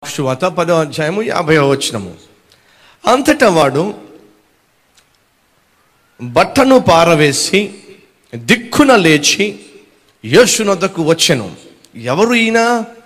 శువాత పదో అధ్యాయము యాభై వచ్చినము అంతటా వాడు బట్టను పారవేసి దిక్కున లేచి యేసునొద్దకు వచ్చెను ఎవరు ఈయన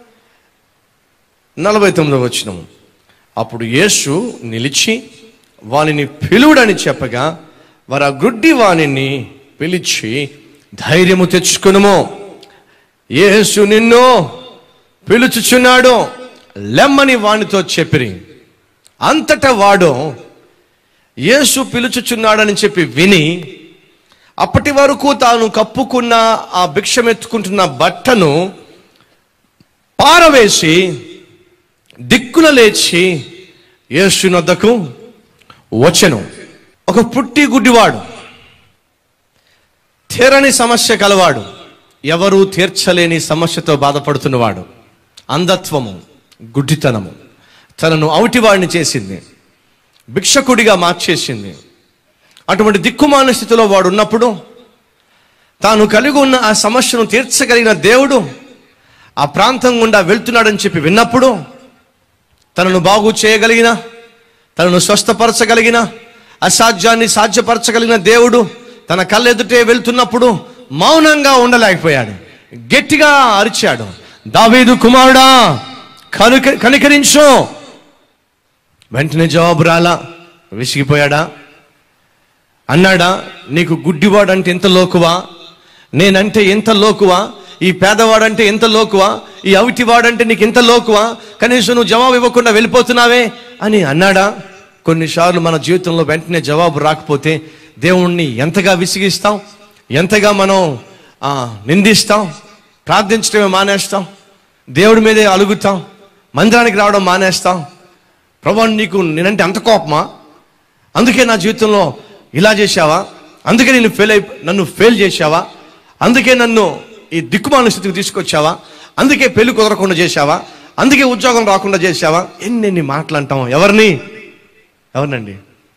నలభై తొమ్మిదవ వచ్చినము అప్పుడు యేసు నిలిచి వానిని పిలువుడని చెప్పగా వారు ఆ గుడ్డి వానిని పిలిచి ధైర్యము తెచ్చుకునుము యేసు నిన్ను పిలుచుచున్నాడు లెమ్మని వానితో చెప్పిరి అంతటా వాడు యేసు పిలుచుచున్నాడని చెప్పి విని అప్పటి వరకు తాను కప్పుకున్న ఆ భిక్షమెత్తుకుంటున్న బట్టను పారవేసి దిక్కున లేచి యేసునొద్దకు వచ్చెను ఒక పుట్టి గుడ్డివాడు తీరని సమస్య కలవాడు ఎవరూ తీర్చలేని సమస్యతో బాధపడుతున్నవాడు అంధత్వము గుడ్డితనము తనను అవిటివాడిని చేసింది భిక్షకుడిగా మార్చేసింది అటువంటి దిక్కుమాన స్థితిలో వాడు ఉన్నప్పుడు తాను కలిగి ఉన్న ఆ సమస్యను తీర్చగలిగిన దేవుడు ఆ ప్రాంతం గుండా వెళ్తున్నాడని చెప్పి విన్నప్పుడు తనను బాగు చేయగలిగిన తనను స్వస్థపరచగలిగిన అసాధ్యాన్ని సాధ్యపరచగలిగిన దేవుడు తన కళ్ళెదుటే వెళ్తున్నప్పుడు మౌనంగా ఉండలేకపోయాడు గట్టిగా అరిచాడు దావీదు కుమారుడా కనుక కనికరించు వెంటనే జవాబు రాలా విసిగిపోయాడా అన్నాడా నీకు గుడ్డివాడంటే ఎంత లోకువా నేనంటే ఎంత లోకువా ఈ పేదవాడంటే ఎంత లోకువా ఈ అవిటివాడంటే నీకు ఎంత లోకువా కనీసం నువ్వు జవాబు ఇవ్వకుండా వెళ్ళిపోతున్నావే అని అన్నాడా కొన్నిసార్లు మన జీవితంలో వెంటనే జవాబు రాకపోతే దేవుణ్ణి ఎంతగా విసిగిస్తాం ఎంతగా మనం ఆ, నిందిస్తాం ప్రార్థించడమే మానేస్తాం దేవుడి మీదే అలుగుతాం మందిరానికి రావడం మానేస్తాం ప్రభు నీకు నేనంటే అంత కోపమా అందుకే నా జీవితంలో ఇలా చేశావా అందుకే నేను ఫెయిల్ అయి నన్ను ఫెయిల్ చేశావా అందుకే నన్ను ఈ దిక్కుమాల స్థితికి తీసుకొచ్చావా అందుకే పెళ్లి కుదరకుండా చేశావా అందుకే ఉద్యోగం రాకుండా చేశావా ఎన్నెన్ని మాటలు అంటాం ఎవరిని ఎవరినండి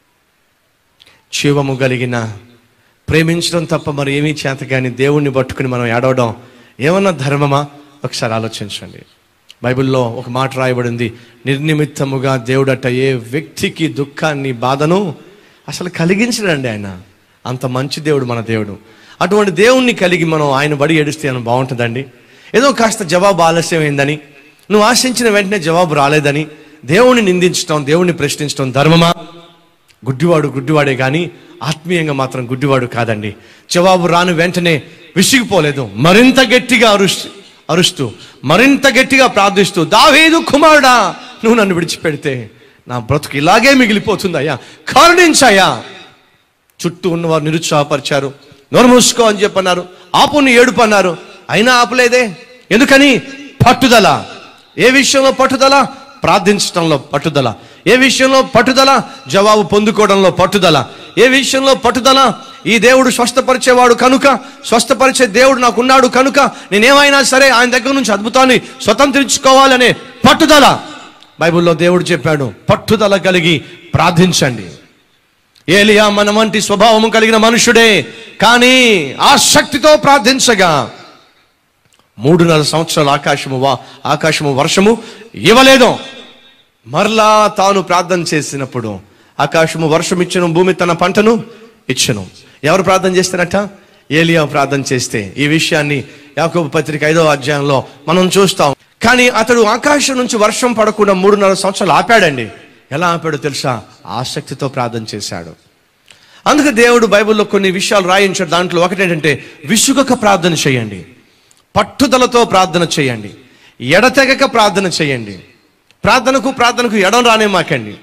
జీవము కలిగిన ప్రేమించడం తప్ప మరి ఏమీ చేత కానీ దేవుణ్ణి పట్టుకుని మనం ఏడవడం ఏమన్నా ధర్మమా ఒకసారి ఆలోచించండి బైబిల్లో ఒక మాట రాయబడింది నిర్నిమిత్తముగా దేవుడట ఏ వ్యక్తికి దుఃఖాన్ని బాధను అసలు కలిగించడండి ఆయన అంత మంచి దేవుడు మన దేవుడు అటువంటి దేవుణ్ణి కలిగి మనం ఆయన బడి ఏడిస్తే అని బాగుంటుందండి ఏదో కాస్త జవాబు ఆలస్యమైందని నువ్వు ఆశించిన వెంటనే జవాబు రాలేదని దేవుణ్ణి నిందించడం దేవుణ్ణి ప్రశ్నించడం ధర్మమా గుడ్డివాడు గుడ్డివాడే కానీ ఆత్మీయంగా మాత్రం గుడ్డివాడు కాదండి జవాబు రాను వెంటనే విసిగిపోలేదు మరింత గట్టిగా అరుస్తూ అరుస్తూ మరింత గట్టిగా ప్రార్థిస్తూ దావీదు కుమారుడా నువ్వు నన్ను విడిచిపెడితే నా బ్రతుకు ఇలాగే మిగిలిపోతుందయ్యా కరుణించయ్యా చుట్టూ ఉన్నవారు నిరుత్సాహపరిచారు నోరు మూసుకో అని చెప్పన్నారు ఆపుని ఏడుపు అన్నారు అయినా ఆపలేదే ఎందుకని పట్టుదల ఏ విషయంలో పట్టుదల ప్రార్థించడంలో పట్టుదల ఏ విషయంలో పట్టుదల జవాబు పొందుకోవడంలో పట్టుదల ఏ విషయంలో పట్టుదల ఈ దేవుడు స్వస్థపరిచేవాడు కనుక స్వస్థపరిచే దేవుడు నాకున్నాడు కనుక నేనేమైనా సరే ఆయన దగ్గర నుంచి అద్భుతాన్ని స్వతంత్రించుకోవాలనే పట్టుదల బైబిల్లో దేవుడు చెప్పాడు పట్టుదల కలిగి ప్రార్థించండి ఏలియా మన వంటి స్వభావము కలిగిన మనుషుడే కానీ ఆసక్తితో ప్రార్థించగా మూడున్నర సంవత్సరాలు ఆకాశము వా ఆకాశము వర్షము ఇవ్వలేదు మరలా తాను ప్రార్థన చేసినప్పుడు ఆకాశము వర్షం ఇచ్చను భూమి తన పంటను ఇచ్చను ఎవరు ప్రార్థన చేస్తారట ఏలియా ప్రార్థన చేస్తే ఈ విషయాన్ని యాకోబు పత్రిక ఐదవ అధ్యాయంలో మనం చూస్తాం కానీ అతడు ఆకాశం నుంచి వర్షం పడకుండా మూడున్నర సంవత్సరాలు ఆపాడండి ఎలా ఆపాడో తెలుసా ఆసక్తితో ప్రార్థన చేశాడు అందుకే దేవుడు బైబిల్లో కొన్ని విషయాలు రాయించాడు దాంట్లో ఒకటి ఏంటంటే విసుగక ప్రార్థన చేయండి పట్టుదలతో ప్రార్థన చేయండి ఎడతెగక ప్రార్థన చేయండి ప్రార్థనకు ప్రార్థనకు ఎడం రానే మాకండి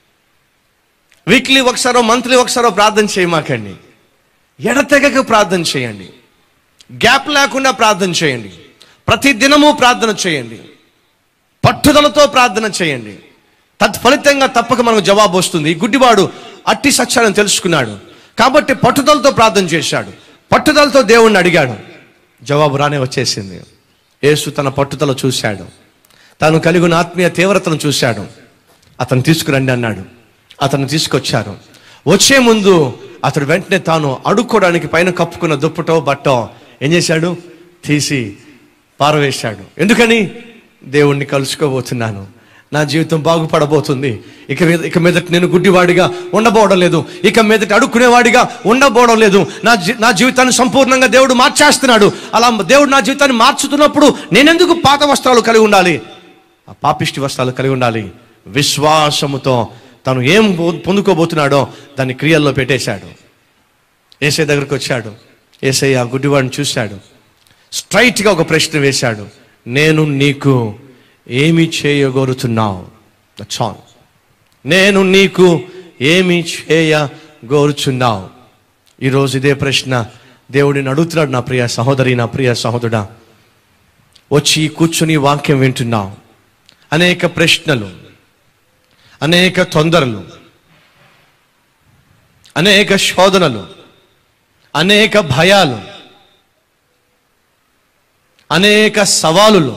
వీక్లీ ఒకసారో మంత్లీ ఒకసారో ప్రార్థన చేయమాకండి ఎడతెగక ప్రార్థన చేయండి గ్యాప్ లేకుండా ప్రార్థన చేయండి ప్రతి దినము ప్రార్థన చేయండి పట్టుదలతో ప్రార్థన చేయండి తత్ఫలితంగా తప్పక మనకు జవాబు వస్తుంది ఈ గుడ్డివాడు అట్టి సత్యాలను తెలుసుకున్నాడు కాబట్టి పట్టుదలతో ప్రార్థన చేశాడు పట్టుదలతో దేవుణ్ణి అడిగాడు జవాబు రానే వచ్చేసింది యేసు తన పట్టుదల చూశాడు తాను కలిగి ఉన్న ఆత్మీయ తీవ్రతను చూశాడు అతను తీసుకురండి అన్నాడు అతను తీసుకొచ్చారు వచ్చే ముందు అతడు వెంటనే తాను అడుక్కోవడానికి పైన కప్పుకున్న దుప్పటో బట్టో ఏం చేశాడు తీసి పారవేశాడు ఎందుకని దేవుణ్ణి కలుసుకోబోతున్నాను నా జీవితం బాగుపడబోతుంది ఇక మీద ఇక మీదట నేను గుడ్డివాడిగా ఉండబోవడం లేదు ఇక మీదట అడుక్కునేవాడిగా ఉండబోవడం లేదు నా జీ నా జీవితాన్ని సంపూర్ణంగా దేవుడు మార్చేస్తున్నాడు అలా దేవుడు నా జీవితాన్ని మార్చుతున్నప్పుడు నేనెందుకు పాత వస్త్రాలు కలిగి ఉండాలి ఆ పాపిష్టి వస్త్రాలు కలిగి ఉండాలి విశ్వాసముతో తను ఏం పొ- పొందుకోబోతున్నాడో దాన్ని క్రియల్లో పెట్టేశాడు ఏసై దగ్గరికి వచ్చాడు ఏసై ఆ గుడ్డివాడిని చూశాడు స్ట్రైట్గా ఒక ప్రశ్న వేశాడు నేను నీకు ఏమి చేయగోరుతున్నావు దట్స్ ఆల్ నేను నీకు ఏమి చేయగోరుచున్నావు ఈరోజు ఇదే ప్రశ్న దేవుడిని అడుగుతున్నాడు నా ప్రియ సహోదరి నా ప్రియ సహోదరుడా వచ్చి కూర్చుని వాక్యం వింటున్నావు అనేక ప్రశ్నలు అనేక తొందరలు అనేక శోధనలు అనేక భయాలు అనేక సవాలులు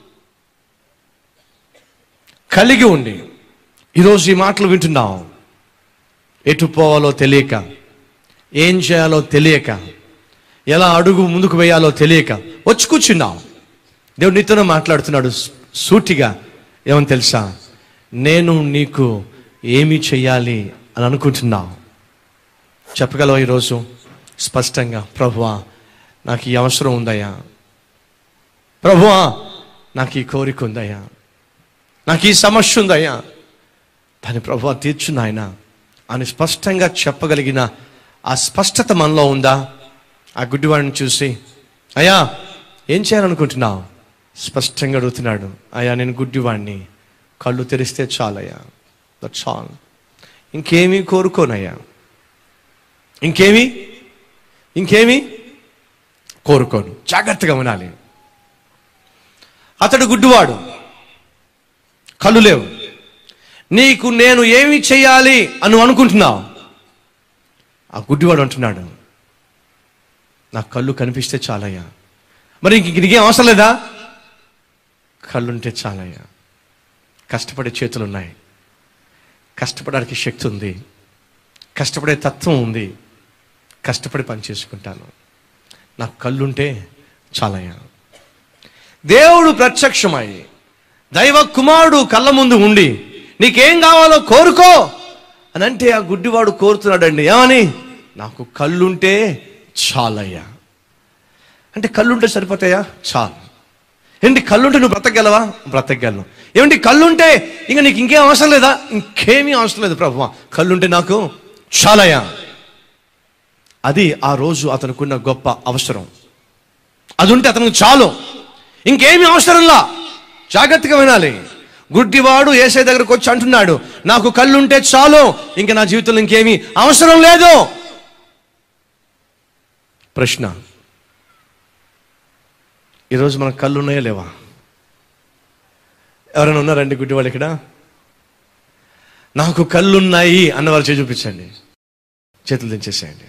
కలిగి ఉండి ఈరోజు ఈ మాటలు వింటున్నావు ఎటు పోవాలో తెలియక ఏం చేయాలో తెలియక ఎలా అడుగు ముందుకు వేయాలో తెలియక వచ్చి కూర్చున్నావు దేవుడు నీతోనే మాట్లాడుతున్నాడు స్- సూటిగా ఏమని తెలుసా నేను నీకు ఏమి చెయ్యాలి అని అనుకుంటున్నావు చెప్పగలవా ఈరోజు స్పష్టంగా ప్రభువా నాకు ఈ అవసరం ఉందయ్యా ప్రభువా నాకు ఈ కోరిక ఉందయ్యా నాకు ఈ సమస్య ఉందయ్యా దాని ప్రభువా తీర్చు నాయన అని స్పష్టంగా చెప్పగలిగిన ఆ స్పష్టత మనలో ఉందా ఆ గుడ్డివాడిని చూసి అయ్యా ఏం చేయాలనుకుంటున్నావు స్పష్టంగా అడుగుతున్నాడు అయ్యా నేను గుడ్డివాడిని కళ్ళు తెరిస్తే చాలయ్యా దట్ చాలు ఇంకేమీ కోరుకోనయ్యా ఇంకేమి ఇంకేమి కోరుకోను జాగ్రత్తగా వినాలి అతడు గుడ్డివాడు కళ్ళు లేవు నీకు నేను ఏమి చేయాలి అని అనుకుంటున్నావు ఆ గుడ్డివాడు అంటున్నాడు నా కళ్ళు కనిపిస్తే చాలయ్యా మరి ఇంక నీకేం అవసరం లేదా కళ్ళుంటే చాలయ్యా కష్టపడే చేతులు ఉన్నాయి కష్టపడడానికి శక్తి ఉంది కష్టపడే తత్వం ఉంది కష్టపడి పని చేసుకుంటాను నాకు కళ్ళుంటే చాలయ్యా దేవుడు ప్రత్యక్షమై దైవ కుమారుడు కళ్ళ ముందు ఉండి నీకేం కావాలో కోరుకో అని అంటే ఆ గుడ్డివాడు కోరుతున్నాడండి ఏమని నాకు కళ్ళుంటే చాలయ్యా అంటే కళ్ళుంటే సరిపోతాయా చాలు ఏంటి కళ్ళుంటే నువ్వు బ్రతకగలవా బ్రతకగలను ఏమంటే కళ్ళుంటే ఇంకా నీకు ఇంకేం అవసరం లేదా ఇంకేమీ అవసరం లేదు ప్రభు కళ్ళుంటే నాకు చాలయ్యా అది ఆ రోజు అతనుకున్న గొప్ప అవసరం అది ఉంటే అతనికి చాలు ఇంకేమీ అవసరంలా జాగ్రత్తగా వినాలి గుడ్డివాడు ఏసై దగ్గరకు వచ్చి అంటున్నాడు నాకు కళ్ళుంటే చాలు ఇంకా నా జీవితంలో ఇంకేమీ అవసరం లేదు ప్రశ్న ఈరోజు మనకు కళ్ళు ఉన్నాయా లేవా ఎవరైనా ఉన్నారండి గుడ్డివాళ్ళు ఇక్కడ నాకు కళ్ళున్నాయి అన్నవారు చేయి చూపించండి చేతులు దించేసేయండి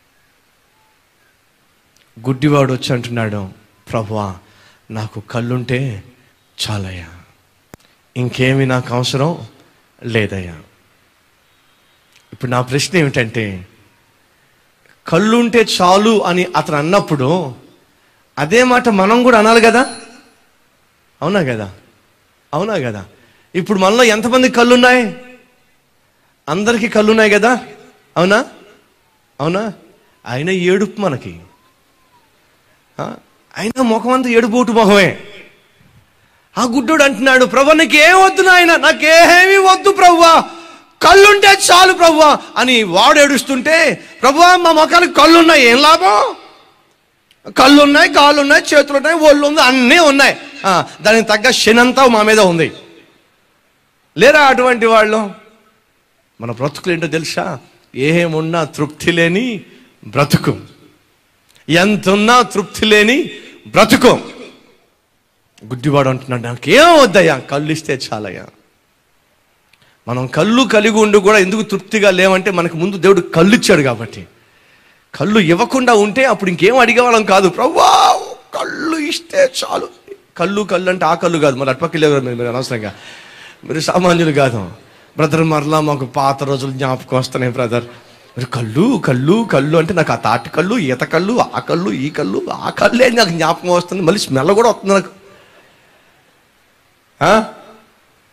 గుడ్డివాడు వచ్చి అంటున్నాడు ప్రభువా నాకు కళ్ళుంటే చాలయ్యా ఇంకేమి నాకు అవసరం లేదయ్యా ఇప్పుడు నా ప్రశ్న ఏమిటంటే కళ్ళుంటే చాలు అని అతను అన్నప్పుడు అదే మాట మనం కూడా అనాలి కదా అవునా కదా అవునా కదా ఇప్పుడు మనలో ఎంతమంది కళ్ళున్నాయి అందరికీ కళ్ళున్నాయి కదా అవునా అవునా ఆయన ఏడుపు మనకి ఆ? అయినా ముఖం అంతా ఏడుపోటు మొహమే ఆ గుడ్డోడు అంటున్నాడు ప్రభు నీకు ఏం వద్దు నాయన నాకేమీ వద్దు ప్రభువా కళ్ళుంటే చాలు ప్రభువా అని వాడు ఏడుస్తుంటే ప్రభువా మా ముఖానికి కళ్ళున్నాయి ఏం లాభం కళ్ళు ఉన్నాయి కాళ్ళు ఉన్నాయి చేతులు ఉన్నాయి ఒళ్ళు ఉంది అన్నీ ఉన్నాయి ఆ, దానికి తగ్గ శనంతా మా మీద ఉంది లేరా అటువంటి వాళ్ళు మన బ్రతుకులు ఏంటో తెలుసా ఏమున్నా తృప్తి లేని బ్రతుకు ఎంతున్నా తృప్తి లేని బ్రతుకు గుడ్డివాడు అంటున్నాడు నాకేం వద్దయ్యా కళ్ళు ఇస్తే చాలయ్యా మనం కళ్ళు కలిగి ఉండి కూడా ఎందుకు తృప్తిగా లేవంటే మనకు ముందు దేవుడు కళ్ళు ఇచ్చాడు కాబట్టి కళ్ళు ఇవ్వకుండా ఉంటే అప్పుడు ఇంకేం అడిగేవాళ్ళం కాదు ప్రవ్వా కళ్ళు ఇస్తే చాలు కళ్ళు కళ్ళు అంటే ఆ కళ్ళు కాదు మరి అటుపక్క లేవు మీరు మీరు అనవసరంగా మీరు సామాన్యులు కాదు బ్రదర్ మరలా మాకు పాత రోజులు జ్ఞాపకం వస్తున్నాయి బ్రదర్ మీరు కళ్ళు కళ్ళు కళ్ళు అంటే నాకు ఆ తాటి కళ్ళు ఈత కళ్ళు ఆ కళ్ళు ఈ కళ్ళు ఆ కళ్ళే నాకు జ్ఞాపకం వస్తుంది మళ్ళీ స్మెల్ కూడా వస్తుంది నాకు ఆ?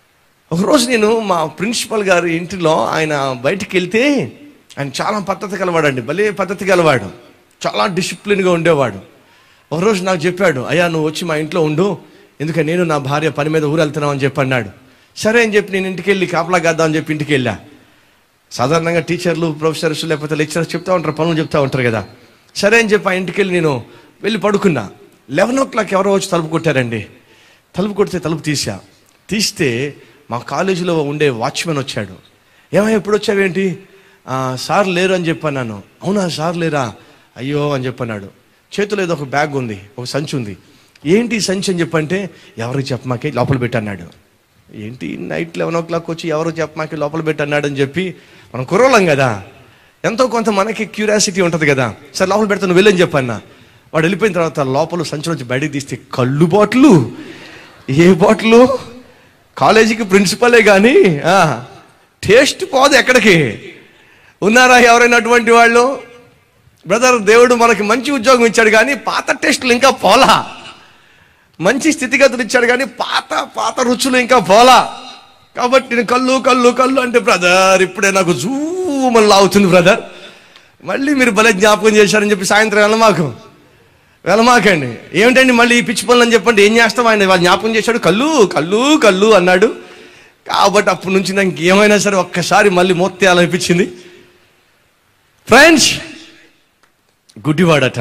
ఒకరోజు నేను మా ప్రిన్సిపల్ గారి ఇంటిలో ఆయన బయటికి వెళ్తే ఆయన చాలా పద్ధతి గలవాడండి భలే పద్ధతి గలవాడు చాలా డిసిప్లిన్గా ఉండేవాడు ఒకరోజు నాకు చెప్పాడు అయ్యా నువ్వు వచ్చి మా ఇంట్లో ఉండు ఎందుకంటే నేను నా భార్య పని మీద ఊరు వెళ్తున్నావు అని చెప్పి అన్నాడు సరే అని చెప్పి నేను ఇంటికి వెళ్ళి కాపలా కాద్దాం అని చెప్పి ఇంటికి వెళ్ళా సాధారణంగా టీచర్లు ప్రొఫెసర్స్ లేకపోతే లెక్చరర్స్ చెప్తా ఉంటారు పనులు చెప్తా ఉంటారు కదా సరే అని చెప్పి ఆ ఇంటికి వెళ్ళి నేను వెళ్ళి పడుకున్నా లెవెన్ ఓ క్లాక్ ఎవరో వచ్చి తలుపు కొట్టారండి తలుపు కొడితే తలుపు తీసా తీస్తే మా కాలేజీలో ఉండే వాచ్మెన్ వచ్చాడు ఏమో ఎప్పుడు వచ్చావేంటి "ఆ, సార్ లేరు అని చెప్పన్నాను అవునా సార్ లేరా అయ్యో అని చెప్పన్నాడు చేతిలో ఏదో ఒక బ్యాగ్ ఉంది ఒక సంచి ఉంది ఏంటి ఈ సంచి అని చెప్పంటే ఎవరికి చెప్పమాకే లోపల పెట్టన్నాడు ఏంటి నైట్ లెవెన్ ఓ క్లాక్ వచ్చి ఎవరు చెప్పమాకి లోపల పెట్టన్నాడు అని చెప్పి మనం కుర్రోళ్ళం కదా ఎంతో కొంత మనకి క్యూరియాసిటీ ఉంటుంది కదా సరే లోపల పెడతాను వెళ్ళని చెప్పన్నా వాడు వెళ్ళిపోయిన తర్వాత లోపల సంచి నుంచి బయటికి తీస్తే కళ్ళు బాటిల్ ఏ బాటిల్ కాలేజీకి ప్రిన్సిపలే కానీ టేస్ట్ పోదు ఎక్కడికి ఉన్నారా ఎవరైనా అటువంటి వాళ్ళు బ్రదర్ దేవుడు మనకి మంచి ఉద్యోగం ఇచ్చాడు కానీ పాత టేస్టులు ఇంకా పోలా మంచి స్థితిగతులు ఇచ్చాడు కానీ పాత పాత రుచులు ఇంకా పోలా కాబట్టి నేను కళ్ళు కళ్ళు కళ్ళు అంటే బ్రదర్ ఇప్పుడే నాకు జూమల్లా అవుతుంది బ్రదర్ మళ్ళీ మీరు భలే జ్ఞాపకం చేశారని చెప్పి సాయంత్రం వెళ్ళమాకు వెళ్ళమాకండి ఏమిటండి మళ్ళీ ఈ పిచ్చి పనులు అని చెప్పండి ఏం చేస్తాం ఆయన వాళ్ళు జ్ఞాపకం చేశాడు కళ్ళు కళ్ళు కళ్ళు అన్నాడు కాబట్టి అప్పటి నుంచి నాకు ఏమైనా సరే ఒక్కసారి మళ్ళీ మోత్తేయాలనిపించింది ఫ్రెండ్స్ గుడ్డివాడట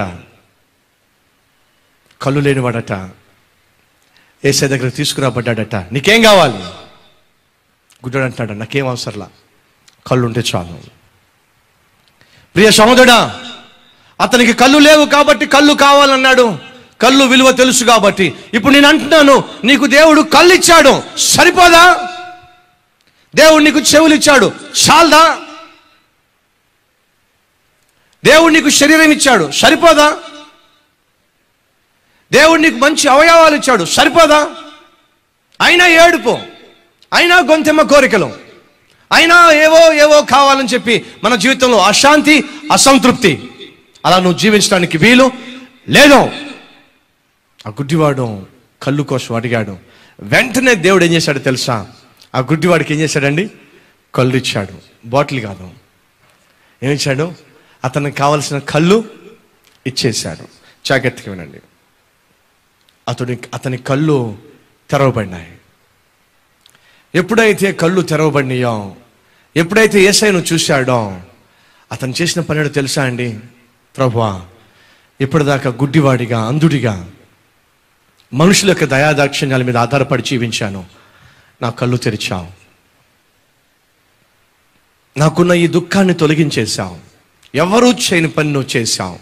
కళ్ళు లేనివాడట ఏసే దగ్గర తీసుకురాబడ్డాడట నీకేం కావాలి గుడ్డాడు అంటాడు నాకేం అవసరంలా కళ్ళు ఉంటే చాలు ప్రియ సహోదరుడా అతనికి కళ్ళు లేవు కాబట్టి కళ్ళు కావాలన్నాడు కళ్ళు విలువ తెలుసు కాబట్టి ఇప్పుడు నేను అంటున్నాను నీకు దేవుడు కళ్ళు ఇచ్చాడు సరిపోదా దేవుడు నీకు చెవులు ఇచ్చాడు చాలదా దేవుడు నీకు శరీరం ఇచ్చాడు సరిపోదా దేవుడు నీకు మంచి అవయవాలు ఇచ్చాడు సరిపోదా అయినా ఏడుపు అయినా గొంతెమ్మ కోరికలు అయినా ఏవో ఏవో కావాలని చెప్పి మన జీవితంలో అశాంతి అసంతృప్తి అలా నువ్వు జీవించడానికి వీలు లేదు ఆ గుడ్డివాడు కళ్ళు కోసం అడిగాడు వెంటనే దేవుడు ఏం చేశాడు తెలుసా ఆ గుడ్డివాడికి ఏం చేశాడండి కళ్ళు ఇచ్చాడు బాటిల్ కాదు ఏమిచ్చాడు అతనికి కావలసిన కళ్ళు ఇచ్చేశాడు జాగ్రత్తగా వినండి అతడి అతని కళ్ళు తెరవబడినాయి ఎప్పుడైతే కళ్ళు తెరవబడినాయో ఎప్పుడైతే ఏసైను చూశాడో అతను చేసిన పని ఏంటో తెలుసా అండి ప్రభువా ఇప్పటిదాకా గుడ్డివాడిగా అంధుడిగా మనుషుల యొక్క దయాదాక్షిణ్యాల మీద ఆధారపడి జీవించాను నా కళ్ళు తెరిచావు నాకున్న ఈ దుఃఖాన్ని తొలగించేశావు ఎవరూ చేయని పని నువ్వు చేశావు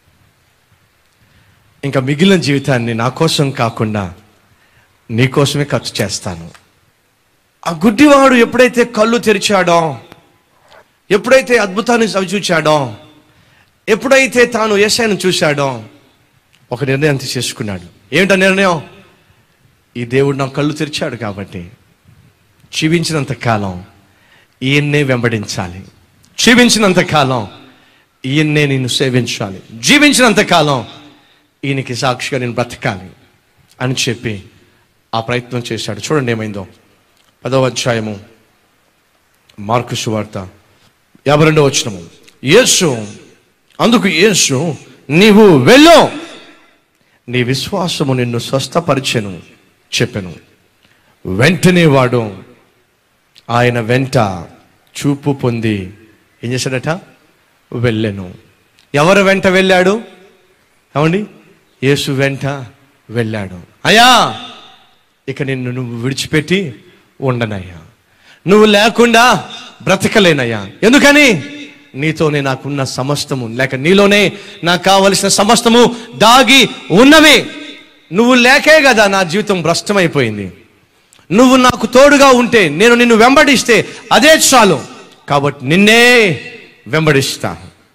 ఇంకా మిగిలిన జీవితాన్ని నా కోసం కాకుండా నీ కోసమే ఖర్చు చేస్తాను ఆ గుడ్డివాడు ఎప్పుడైతే కళ్ళు తెరిచాడో ఎప్పుడైతే అద్భుతాన్ని చూచాడో ఎప్పుడైతే తాను ఏసాయను చూశాడో ఒక నిర్ణయం చేసుకున్నాడు ఏమిటా నిర్ణయం ఈ దేవుడు నా కళ్ళు తెరిచాడు కాబట్టి జీవించినంత కాలం ఈయన్నే వెంబడించాలి జీవించినంత కాలం ఈయన్నే నేను సేవించాలి జీవించినంత కాలం ఈయనకి సాక్షిగా నేను బ్రతకాలి అని చెప్పి ఆ ప్రయత్నం చేశాడు చూడండి ఏమైందో పదవ అధ్యాయము మార్కు సువార్త యాభై రెండవ వచ్చినము యేసు అందుకు యేసు నీవు వెళ్ళు నీ విశ్వాసము నిన్ను స్వస్థపరిచెను చెప్పెను వెంటనే వాడు ఆయన వెంట చూపు పొంది ఏం చేశాడట వెళ్ళెను ఎవరు వెంట వెళ్ళాడు ఏమండి యేసు వెంట వెళ్ళాడు అయ్యా ఇక నిన్ను నువ్వు విడిచిపెట్టి ఉండనయ్యా నువ్వు లేకుండా బ్రతకలేనయ్యా ఎందుకని నీతోనే నాకున్న సమస్తము లేక నీలోనే నాకు కావలసిన సమస్తము దాగి ఉన్నవి నువ్వు లేకే కదా నా జీవితం భ్రష్టమైపోయింది నువ్వు నాకు తోడుగా ఉంటే నేను నిన్ను వెంబడిస్తే అదే చాలు కాబట్టి నిన్నే వెంబడిస్తా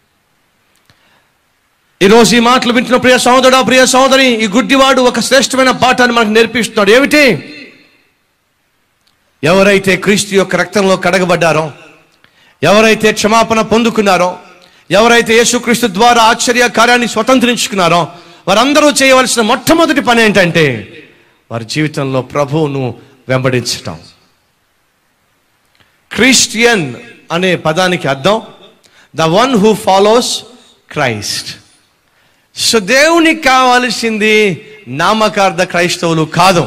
ఈరోజు ఈ మాటలు వింటున్న ప్రియ సహోదరుడా ప్రియ సహోదరి ఈ గుడ్డివాడు ఒక శ్రేష్టమైన పాఠాన్ని మనకు నేర్పిస్తున్నాడు ఏమిటి ఎవరైతే క్రీస్తు యొక్క రక్తంలో కడగబడ్డారో ఎవరైతే క్షమాపణ పొందుకున్నారో ఎవరైతే యేసుక్రీస్తు ద్వారా ఆశ్చర్య కార్యాన్ని స్వతంత్రించుకున్నారో వారందరూ చేయవలసిన మొట్టమొదటి పని ఏంటంటే వారి జీవితంలో ప్రభువును వెంబడించటం క్రిస్టియన్ అనే పదానికి అర్థం the one who follows Christ so దేవునికి కావలసింది నామకార్థ క్రైస్తవులు కాదు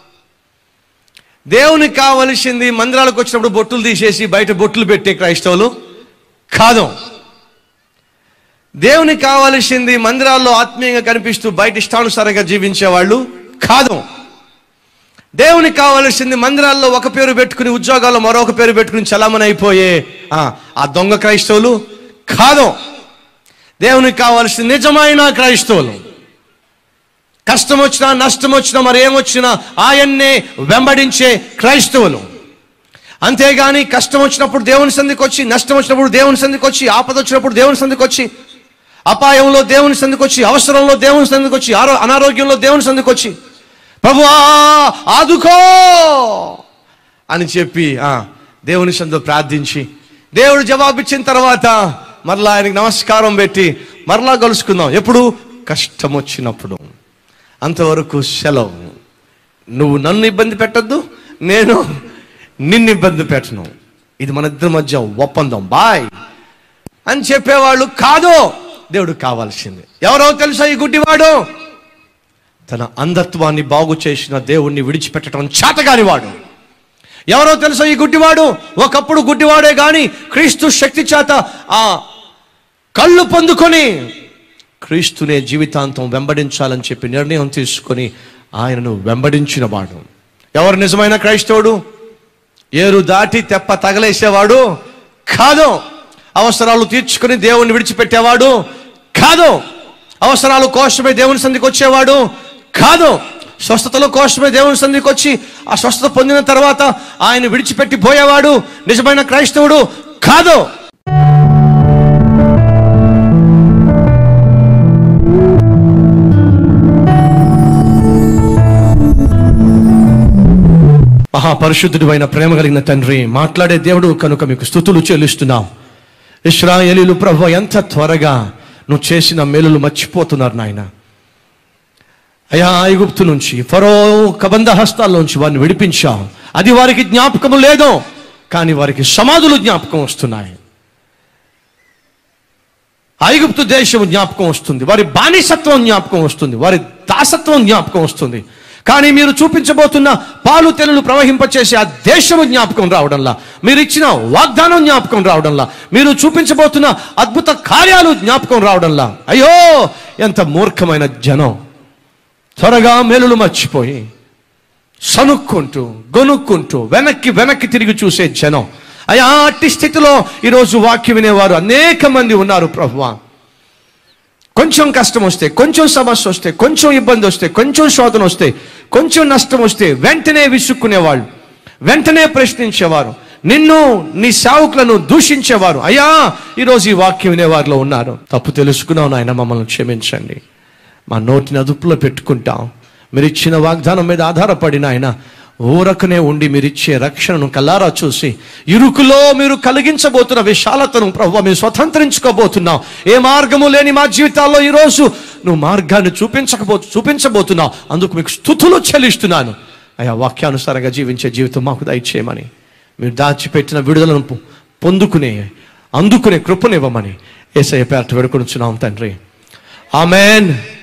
దేవునికి కావలసింది మందిరాలకు వచ్చినప్పుడు బొట్టులు తీసేసి బయట బొట్టులు పెట్టే క్రైస్తవులు కాదు దేవునికి కావలసింది మందిరాల్లో ఆత్మీయంగా కనిపిస్తూ బయట ఇష్టానుసారంగా జీవించే వాళ్ళు కాదు దేవునికి కావలసింది మందిరాల్లో ఒక పేరు పెట్టుకుని ఉద్యోగాల్లో మరొక పేరు పెట్టుకుని చలామణి అయిపోయే ఆ, ఆ దొంగ క్రైస్తవులు కాదు దేవునికి కావలసింది నిజమైన క్రైస్తవులు కష్టం వచ్చినా నష్టం వచ్చినా మరి ఏమొచ్చినా ఆయన్నే వెంబడించే క్రైస్తవులు అంతేగాని కష్టం వచ్చినప్పుడు దేవుని సందికి వచ్చి నష్టం వచ్చినప్పుడు దేవుని సందికి వచ్చి ఆపద వచ్చినప్పుడు దేవుని సందికి వచ్చి అపాయంలో దేవుని సందికి వచ్చి అవసరంలో దేవుని సందికి వచ్చి ఆరో అనారోగ్యంలో దేవుని సందికి వచ్చి ప్రభువా ఆదుకో అని చెప్పి ఆ, దేవుని సందు ప్రార్థించి దేవుడు జవాబిచ్చిన తర్వాత మరలా ఆయనకి నమస్కారం పెట్టి మరలా కలుసుకుందాం ఎప్పుడు కష్టం వచ్చినప్పుడు అంతవరకు సెలవు నువ్వు నన్ను ఇబ్బంది పెట్టద్దు నేను నిన్ను ఇబ్బంది పెట్టను ఇది మన ఇద్దరి మధ్య ఒప్పందం బాయ్ అని చెప్పేవాళ్ళు కాదు దేవుడు కావాల్సింది ఎవరో తెలుసా ఈ గుడ్డివాడు తన అంధత్వాన్ని బాగు చేసిన దేవుణ్ణి విడిచిపెట్టడం చేతగాని వాడు ఎవరో తెలుసా ఈ గుడ్డివాడు ఒకప్పుడు గుడ్డివాడే గాని క్రీస్తు శక్తి చేత ఆ కళ్ళు పొందుకొని క్రీస్తునే జీవితాంతం వెంబడించాలని చెప్పి నిర్ణయం తీసుకొని ఆయనను వెంబడించిన వాడు ఎవరు నిజమైన క్రైస్తవుడు ఏరు దాటి తెప్ప తగలేసేవాడు కాదు అవసరాలు తీర్చుకొని దేవుణ్ణి విడిచిపెట్టేవాడు కాదు అవసరాల కోసమే దేవుని సంధికి వచ్చేవాడు కాదు స్వస్థతల కోసమే దేవుని సంధికి వచ్చి ఆ స్వస్థత పొందిన తర్వాత ఆయన విడిచిపెట్టి పోయేవాడు నిజమైన క్రైస్తవుడు కాదు మహాపరిశుద్ధుడు అయిన ప్రేమ కలిగిన తండ్రి మాట్లాడే దేవుడు కనుక మీకు స్థుతులు చెల్లిస్తున్నాం ఇస్రాయేలీలు ప్రభు ఎంత త్వరగా నువ్వు చేసిన మేలులు మర్చిపోతున్నారు నాయన అయా ఐగుప్తు నుంచి ఫరో కబంధ హస్తాల్లోంచి వారిని విడిపించాం అది వారికి జ్ఞాపకము లేదు కానీ వారికి సమాధులు జ్ఞాపకం వస్తున్నాయి ఐగుప్తు దేశం జ్ఞాపకం వస్తుంది వారి బానిసత్వం జ్ఞాపకం వస్తుంది వారి దాసత్వం జ్ఞాపకం వస్తుంది కానీ మీరు చూపించబోతున్న పాలు తెనులు ప్రవహింపచేసే ఆ దేశము జ్ఞాపకం రావడంలా మీరు ఇచ్చిన వాగ్దానం జ్ఞాపకం రావడంలా మీరు చూపించబోతున్న అద్భుత కార్యాలు జ్ఞాపకం రావడంలా అయ్యో ఎంత మూర్ఖమైన జనం త్వరగా మేలులు మర్చిపోయి సనుక్కుంటూ గొనుక్కుంటూ వెనక్కి వెనక్కి తిరిగి చూసే జనం అయ్యా అట్టి స్థితిలో ఈరోజు వాక్యం వినేవారు అనేక మంది ఉన్నారు ప్రభువా కొంచెం కష్టం వస్తే కొంచెం సమస్య వస్తే కొంచెం ఇబ్బంది వస్తే కొంచెం శోధన వస్తే కొంచెం నష్టం వస్తే వెంటనే విసుక్కునేవాళ్ళు వెంటనే ప్రశ్నించేవారు నిన్ను నీ సేవకులను దూషించేవారు అయ్యా ఈరోజు ఈ వాక్యం వినేవారిలో ఉన్నారు తప్పు తెలుసుకున్నావు నాయన మమ్మల్ని క్షమించండి మా నోటిని అదుపులో పెట్టుకుంటాం మీరు ఇచ్చిన వాగ్దానం మీద ఆధారపడిన ఆయన ఊరకనే ఉండి మీరు ఇచ్చే రక్షణను కల్లారా చూసి ఇరుకులో మీరు కలిగించబోతున్న విశాలతను ప్రభు మేము స్వతంత్రించుకోబోతున్నాం ఏ మార్గము లేని మా జీవితాల్లో ఈరోజు నువ్వు మార్గాన్ని చూపించకపో చూపించబోతున్నావు అందుకు మీకు స్థుతులు చెల్లిస్తున్నాను అయా వాక్యానుసారంగా జీవించే జీవితం మాకు దయచేయమని మీరు దాచిపెట్టిన విడుదలను పొ- పొందుకునే అందుకునే కృపనివ్వమని ఏసయ్య పేరట వేడుకొనుచున్నాం తండ్రి ఆమెన్